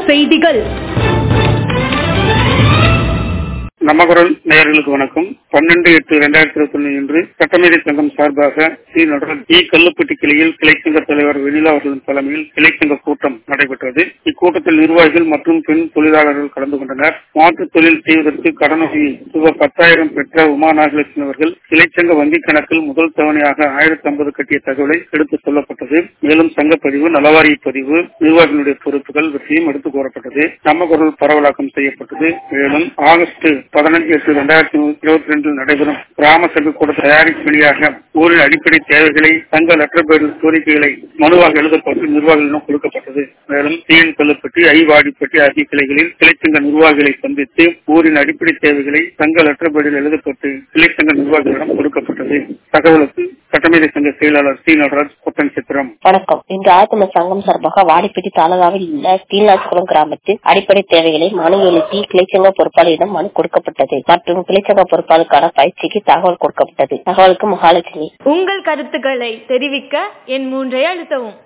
செய்திகள் நமகுரல் நேயர்களுக்கு வணக்கம் பன்னெண்டு எட்டு இரண்டாயிரத்தி இருபத்தி ஒன்று இன்று சட்டமேதை சங்கம் சார்பாக சி நடராஜ் இ கல்லுப்பட்டி கிளையில் கிளைச்சங்க தலைவர் வெண்ணிலா அவர்களின் தலைமையில் கிளைச்சங்க கூட்டம் நடைபெற்றது இக்கூட்டத்தில் நிர்வாகிகள் மற்றும் பெண் தொழிலாளர்கள் கலந்து கொண்டனர் மாற்றுத் தொழில் செய்வதற்கு கடனுதவி ரூபாய் பத்தாயிரம் பெற்ற உமா நாகலட்சுமி அவர்கள் கிளைச்சங்க வங்கிக் கணக்கில் முதல் தவணையாக ஆயிரத்தி ஐம்பது கட்டிய தகவலை எடுத்துச் சொல்லப்பட்டது மேலும் சங்கப்பதிவு நலவாரிய பதிவு நிர்வாகிகளுடைய பொறுப்புகள் விஷயம் எடுத்துக் கூறப்பட்டது நம்ம குரல் பரவலாக்கம் செய்யப்பட்டது மேலும் ஆகஸ்ட் பதினஞ்சு எட்டு இரண்டாயிரத்தி இருபத்தி ரெண்டில் நடைபெறும் கிராம சங்க கூட தயாரிப்பு வழியாக ஊரின் அடிப்படை தேவைகளை தங்க லெட்டர் பேர் கோரிக்கைகளை மனுவாக எழுதப்பட்டு நிர்வாகிகளிடம் கொடுக்கப்பட்டது மேலும் தீயன் கல்லுப்பட்டி ஐவாடிப்பட்டி ஆகிய கிளைகளில் கிளைச்சங்க நிர்வாகிகளை சந்தித்து ஊரின் அடிப்படை தேவைகளை தங்க லெட்டர் பேரில் எழுதப்பட்டு கிளைச்சங்க நிர்வாகிகளிடம் கொடுக்கப்பட்டது தகவலுக்கு சட்டமேதை சங்க செயலாளர் சி நடராஜ் கொட்டன் சித்திரம் வணக்கம் இன்று ஆயத்தமிழ் சங்கம் சார்பாக வாடிப்பட்டி தாலுகாவில் உள்ள கீழ்நாச்சிக்குளம் கிராமத்தில் அடிப்படை தேவைகளை மனு எழுதி கிளைச்சங்க பொறுப்பாளரிடம் மனு கொடுக்கப்பட்டது மற்றும் கிளைச்சங்க பொறுப்பாளருக்கான பயிற்சிக்கு தகவல் கொடுக்கப்பட்டது தகவலுக்கு மகாலட்சுமி உங்கள் கருத்துக்களை தெரிவிக்க என் மூன்றை அழுத்தவும்